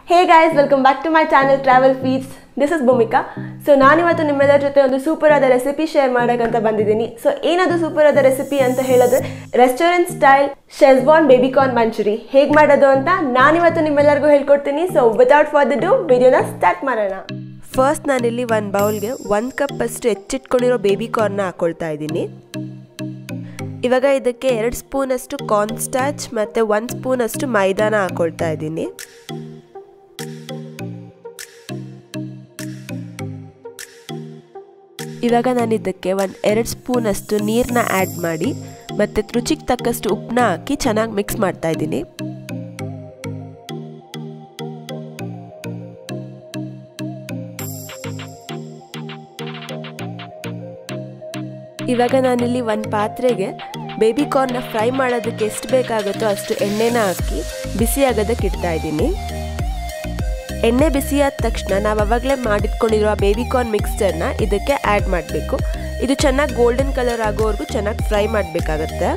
Hey guys welcome back to my channel travel feeds this is Bhoomika so ನಾನಿವತ್ತು ನಿಮ್ಮೆಲ್ಲರ ಜೊತೆ ಒಂದು ಸೂಪರ್ ಆದ ರೆಸಿಪಿ ಶೇರ್ ಮಾಡೋಕ್ಕಂತ ಬಂದಿದ್ದೀನಿ ಸೊ ಏನದು ಸೂಪರ್ ಆದ ರೆಸಿಪಿ ಅಂತ ಹೇಳಿದ್ರೆ restaurant style schezwan baby corn manchurian ಹೇಗೆ ಮಾಡೋದು ಅಂತ ನಾನಿವತ್ತು ನಿಮ್ಮೆಲ್ಲರಿಗೂ ಹೇಳ್ಕೊಡ್ತೀನಿ so without further ado ವಿಡಿಯೋನ ಸ್ಟಾರ್ಟ್ ಮಾಡೋಣ ಫಸ್ಟ್ ನಾನಿಲ್ಲಿ ಒಂದು ಬೌಲ್ಗೆ ಒಂದು ಕಪ್ ಅಷ್ಟು ಹೆಚ್ಚಿಟ್ಕೊಂಡಿರೋ ಬೇಬಿ ಕಾರ್ನ್ನ ಹಾಕೊಳ್ತಾ ಇದ್ದೀನಿ ಇವಾಗ ಇದಕ್ಕೆ ಎರಡು ಸ್ಪೂನಷ್ಟು ಕಾರ್ನ್ ಸ್ಟಾಚ್ ಮತ್ತು ಒಂದು ಸ್ಪೂನಷ್ಟು ಮೈದಾನ ಹಾಕೊಳ್ತಾ ಇದ್ದೀನಿ ಇವಾಗ ನಾನು ಇದಕ್ಕೆ ಒಂದು ಎರಡು ಸ್ಪೂನಷ್ಟು ನೀರನ್ನ ಆ್ಯಡ್ ಮಾಡಿ ಮತ್ತು ರುಚಿಗೆ ತಕ್ಕಷ್ಟು ಉಪ್ಪನ್ನ ಹಾಕಿ ಚೆನ್ನಾಗಿ ಮಿಕ್ಸ್ ಮಾಡ್ತಾ ಇದ್ದೀನಿ ಇವಾಗ ನಾನಿಲ್ಲಿ ಒಂದು ಪಾತ್ರೆಗೆ ಬೇಬಿ ಕಾರ್ನ್ನ ಫ್ರೈ ಮಾಡೋದಕ್ಕೆ ಎಷ್ಟು ಬೇಕಾಗುತ್ತೋ ಅಷ್ಟು ಎಣ್ಣೆನ ಹಾಕಿ ಬಿಸಿ ಆಗೋದಕ್ಕೆ ಇಡ್ತಾ ಇದ್ದೀನಿ ಎಣ್ಣೆ ಬಿಸಿಯಾದ ತಕ್ಷಣ ನಾವು ಅವಾಗಲೇ ಮಾಡಿಟ್ಕೊಂಡಿರೋ ಆ ಬೇಬಿ ಕಾರ್ನ್ ಮಿಕ್ಸ್ಚರ್ನ ಇದಕ್ಕೆ ಆ್ಯಡ್ ಮಾಡಬೇಕು ಇದು ಚೆನ್ನಾಗಿ ಗೋಲ್ಡನ್ ಕಲರ್ ಆಗೋವರೆಗೂ ಚೆನ್ನಾಗಿ ಫ್ರೈ ಮಾಡಬೇಕಾಗತ್ತೆ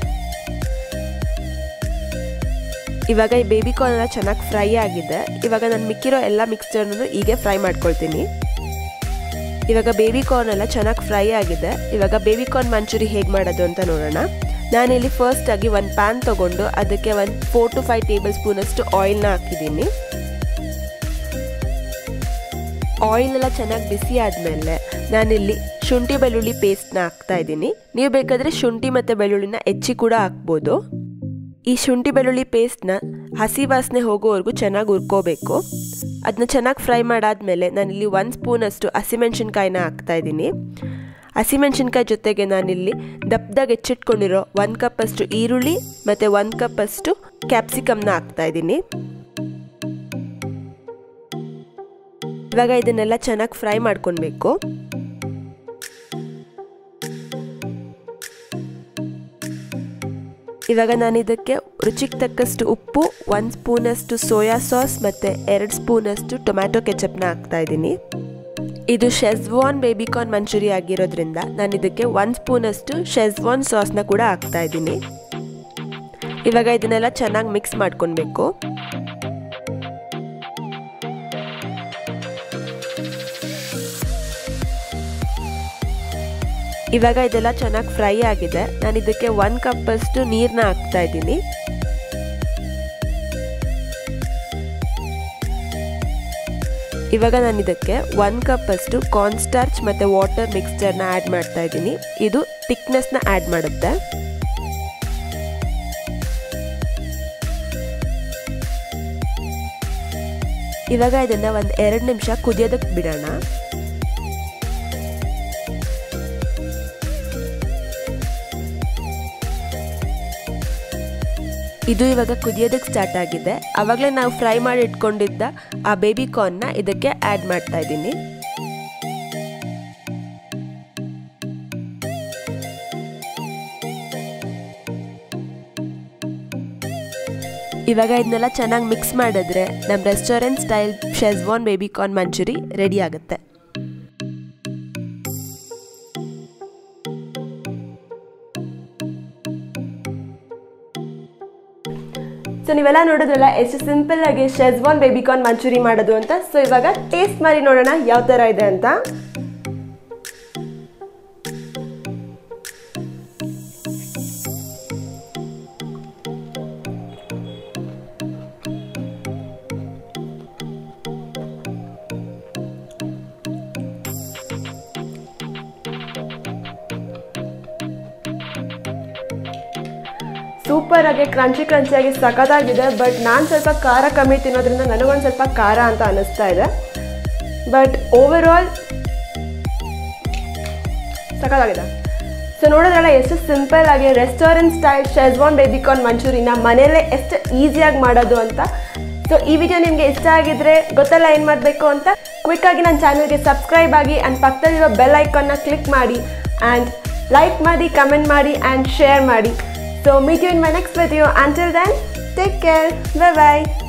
ಇವಾಗ ಈ ಬೇಬಿ ಕಾರ್ನ್ ಎಲ್ಲ ಚೆನ್ನಾಗಿ ಫ್ರೈ ಆಗಿದೆ ಇವಾಗ ನಾನು ಮಿಕ್ಕಿರೋ ಎಲ್ಲ ಮಿಕ್ಸ್ಚರ್ನೂ ಹೀಗೆ ಫ್ರೈ ಮಾಡ್ಕೊಳ್ತೀನಿ ಇವಾಗ ಬೇಬಿ ಕಾರ್ನ್ ಎಲ್ಲ ಚೆನ್ನಾಗಿ ಫ್ರೈ ಆಗಿದೆ ಇವಾಗ ಬೇಬಿ ಕಾರ್ನ್ ಮಂಚೂರಿ ಹೇಗೆ ಮಾಡೋದು ಅಂತ ನೋಡೋಣ ನಾನಿಲ್ಲಿ ಫಸ್ಟಾಗಿ ಒಂದು ಪ್ಯಾನ್ ತೊಗೊಂಡು ಅದಕ್ಕೆ ಒಂದು ಫೋರ್ ಟು ಫೈವ್ ಟೇಬಲ್ ಸ್ಪೂನಷ್ಟು ಆಯಿಲ್ನ ಹಾಕಿದ್ದೀನಿ ಆಯಿಲ್ ಎಲ್ಲ ಚೆನ್ನಾಗಿ ಬಿಸಿ ಆದಮೇಲೆ ನಾನಿಲ್ಲಿ ಶುಂಠಿ ಬೆಳ್ಳುಳ್ಳಿ ಪೇಸ್ಟ್ನ ಹಾಕ್ತಾ ಇದ್ದೀನಿ ನೀವು ಬೇಕಾದರೆ ಶುಂಠಿ ಮತ್ತು ಬೆಳ್ಳುಳ್ಳಿನ ಹೆಚ್ಚಿ ಕೂಡ ಹಾಕ್ಬೋದು ಈ ಶುಂಠಿ ಬೆಳ್ಳುಳ್ಳಿ ಪೇಸ್ಟ್ನ ಹಸಿ ವಾಸನೆ ಹೋಗೋವರೆಗೂ ಚೆನ್ನಾಗಿ ಹುರ್ಕೋಬೇಕು ಅದನ್ನ ಚೆನ್ನಾಗಿ ಫ್ರೈ ಮಾಡಾದ್ಮೇಲೆ ನಾನಿಲ್ಲಿ ಒಂದು ಸ್ಪೂನಷ್ಟು ಹಸಿಮೆಣ್ಸಿನ್ಕಾಯಿನ ಹಾಕ್ತಾ ಇದ್ದೀನಿ ಹಸಿಮೆಣ್ಸಿನ್ಕಾಯಿ ಜೊತೆಗೆ ನಾನಿಲ್ಲಿ ದಪ್ಪದಾಗ ಹೆಚ್ಚಿಟ್ಕೊಂಡಿರೋ ಒಂದು ಕಪ್ಪಷ್ಟು ಈರುಳ್ಳಿ ಮತ್ತು ಒಂದು ಕಪ್ಪಷ್ಟು ಕ್ಯಾಪ್ಸಿಕಮ್ನ ಹಾಕ್ತಾ ಇದ್ದೀನಿ ಇವಾಗ ಇದನ್ನೆಲ್ಲ ಚೆನ್ನಾಗಿ ಫ್ರೈ ಮಾಡ್ಕೊಳ್ಬೇಕು ಇವಾಗ ನಾನು ಇದಕ್ಕೆ ರುಚಿಗೆ ತಕ್ಕಷ್ಟು ಉಪ್ಪು ಒಂದು ಸ್ಪೂನಷ್ಟು ಸೋಯಾ ಸಾಸ್ ಮತ್ತು ಎರಡು ಸ್ಪೂನಷ್ಟು ಟೊಮ್ಯಾಟೊ ಕೆಚಪ್ನ ಹಾಕ್ತಾ ಇದ್ದೀನಿ ಇದು ಶೆಜ್ವಾನ್ ಬೇಬಿಕಾರ್ನ್ ಮಂಚೂರಿ ಆಗಿರೋದ್ರಿಂದ ನಾನು ಇದಕ್ಕೆ ಒಂದು ಸ್ಪೂನಷ್ಟು ಶೆಜ್ವಾನ್ ಸಾಸ್ನ ಕೂಡ ಹಾಕ್ತಾ ಇದ್ದೀನಿ ಇವಾಗ ಇದನ್ನೆಲ್ಲ ಚೆನ್ನಾಗಿ ಮಿಕ್ಸ್ ಮಾಡ್ಕೊಳ್ಬೇಕು ಇವಾಗ ಇದೆಲ್ಲ ಚೆನ್ನಾಗಿ ಫ್ರೈ ಆಗಿದೆ ನಾನು ಇದಕ್ಕೆ ಒಂದು ಕಪ್ಪಷ್ಟು ನೀರನ್ನ ಹಾಕ್ತಾ ಇದ್ದೀನಿ ಇವಾಗ ನಾನು ಇದಕ್ಕೆ ಒಂದು ಕಪ್ಪಷ್ಟು ಕಾರ್ನ್ ಸ್ಟಾರ್ಚ್ ಮತ್ತು ವಾಟರ್ ಮಿಕ್ಸ್ಚರ್ನ ಆ್ಯಡ್ ಮಾಡ್ತಾ ಇದ್ದೀನಿ ಇದು ಥಿಕ್ನೆಸ್ನ ಆ್ಯಡ್ ಮಾಡುತ್ತೆ ಇವಾಗ ಇದನ್ನು ಒಂದು ಎರಡು ನಿಮಿಷ ಕುದಿಯೋದಕ್ಕೆ ಬಿಡೋಣ ಇದು ಇವಾಗ ಕುದಿಯೋದಕ್ಕೆ ಸ್ಟಾರ್ಟ್ ಆಗಿದೆ ಆವಾಗಲೇ ನಾವು ಫ್ರೈ ಮಾಡಿ ಇಟ್ಕೊಂಡಿದ್ದ ಆ ಬೇಬಿ ಕಾರ್ನ್ನ ಇದಕ್ಕೆ ಆ್ಯಡ್ ಮಾಡ್ತಾ ಇದ್ದೀನಿ ಇವಾಗ ಇದನ್ನೆಲ್ಲ ಚೆನ್ನಾಗಿ ಮಿಕ್ಸ್ ಮಾಡಿದ್ರೆ ನಮ್ಮ restaurant style schezwan baby corn manchurian ready ಆಗುತ್ತೆ ಸೊ ನೀವೆಲ್ಲ ನೋಡಿದ್ರಲ್ಲ ಎಷ್ಟು ಸಿಂಪಲ್ ಆಗಿ ಶೆಜ್ವಾನ್ ಬೇಬಿಕಾರ್ನ್ ಮಂಚೂರಿ ಮಾಡೋದು ಅಂತ ಸೊ ಇವಾಗ ಟೇಸ್ಟ್ ಮಾಡಿ ನೋಡೋಣ ಯಾವ ಥರ ಇದೆ ಅಂತ ಸೂಪರ್ ಆಗಿ ಕ್ರಂಚಿ ಕ್ರಂಚಿಯಾಗಿ ಸಖತ್ತಾಗಿದೆ ಬಟ್ ನಾನು ಸ್ವಲ್ಪ ಖಾರ ಕಮ್ಮಿ ತಿನ್ನೋದ್ರಿಂದ ನನಗೊಂದು ಸ್ವಲ್ಪ ಖಾರ ಅಂತ ಅನ್ನಿಸ್ತಾ ಇದೆ ಬಟ್ ಓವರ್ ಆಲ್ ಸಖತ್ತಾಗಿದೆ ಸೊ ನೋಡೋದ್ರಲ್ಲ ಎಷ್ಟು ಸಿಂಪಲ್ ಆಗಿ ರೆಸ್ಟೋರೆಂಟ್ ಸ್ಟೈಲ್ ಶೆಜ್ವಾನ್ ಬೇಬಿಕಾರ್ನ್ ಮಂಚೂರಿನ ಮನೆಯಲ್ಲೇ ಎಷ್ಟು ಈಸಿಯಾಗಿ ಮಾಡೋದು ಅಂತ ಸೊ ಈ ವಿಡಿಯೋ ನಿಮಗೆ ಇಷ್ಟ ಆಗಿದ್ರೆ ಗೊತ್ತಲ್ಲ ಏನು ಮಾಡಬೇಕು ಅಂತ ಕ್ವಿಕ್ಕಾಗಿ ನನ್ನ ಚಾನಲ್ಗೆ ಸಬ್ಸ್ಕ್ರೈಬ್ ಆಗಿ ಆ್ಯಂಡ್ ಪಕ್ಕದಲ್ಲಿರೋ ಬೆಲ್ ಐಕಾನ್ನ ಕ್ಲಿಕ್ ಮಾಡಿ ಆ್ಯಂಡ್ ಲೈಕ್ ಮಾಡಿ ಕಮೆಂಟ್ ಮಾಡಿ ಆ್ಯಂಡ್ ಶೇರ್ ಮಾಡಿ So meet you in my next video. Until then, take care. Bye bye.